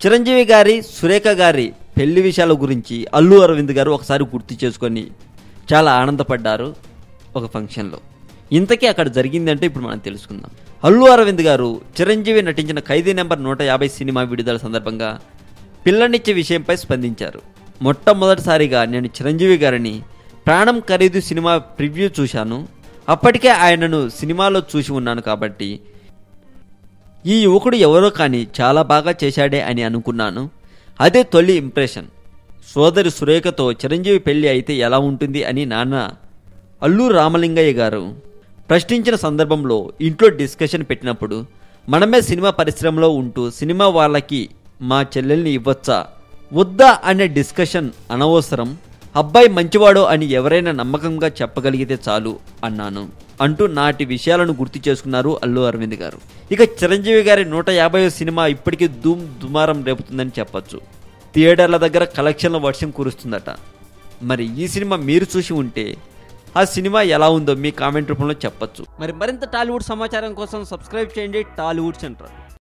చిరంజీవి గారి సురేఖ గారి పెళ్లి విషయాల గురించి అల్లు అరవింద్ గారు ఒకసారి గుర్తు చేసుకొని చాలా ఆనందపడ్డారు ఒక ఫంక్షన్లో ఇంతకీ అక్కడ జరిగిందంటే ఇప్పుడు మనం తెలుసుకుందాం అల్లు అరవింద్ గారు చిరంజీవి నటించిన ఖైదీ నెంబర్ నూట యాభై సినిమా విడుదల సందర్భంగా పిల్లనిచ్చే విషయంపై స్పందించారు మొట్టమొదటిసారిగా నేను చిరంజీవి గారిని ప్రాణం ఖరీదు సినిమా ప్రివ్యూ చూశాను అప్పటికే ఆయనను సినిమాలో చూసి ఉన్నాను కాబట్టి ఈ యువకుడు ఎవరో కానీ చాలా బాగా చేశాడే అని అనుకున్నాను అదే తొలి ఇంప్రెషన్ సోదరి సురేఖతో చిరంజీవి పెళ్లి అయితే ఎలా ఉంటుంది అని నాన్న అల్లు రామలింగయ్య గారు ప్రశ్నించిన సందర్భంలో ఇంట్లో డిస్కషన్ పెట్టినప్పుడు మనమే సినిమా పరిశ్రమలో ఉంటూ సినిమా వాళ్ళకి మా చెల్లెల్ని ఇవ్వచ్చా వద్దా అనే డిస్కషన్ అనవసరం అబ్బాయి మంచివాడు అని ఎవరైనా నమ్మకంగా చెప్పగలిగితే చాలు అన్నాను అంటూ నాటి విషయాలను గుర్తు చేసుకున్నారు అల్లు అరవింద్ గారు ఇక చిరంజీవి గారి నూట యాభై సినిమా ఇప్పటికీ ధూమ్ దుమారం రేపుతుందని చెప్పొచ్చు థియేటర్ల దగ్గర కలెక్షన్ల వర్షం కురుస్తుందట మరి ఈ సినిమా మీరు చూసి ఉంటే ఆ సినిమా ఎలా ఉందో మీ కామెంట్ రూపంలో చెప్పొచ్చు మరి మరింత టాలీవుడ్ సమాచారం కోసం సబ్స్క్రైబ్ చేయండి టాలీవుడ్ సెంటర్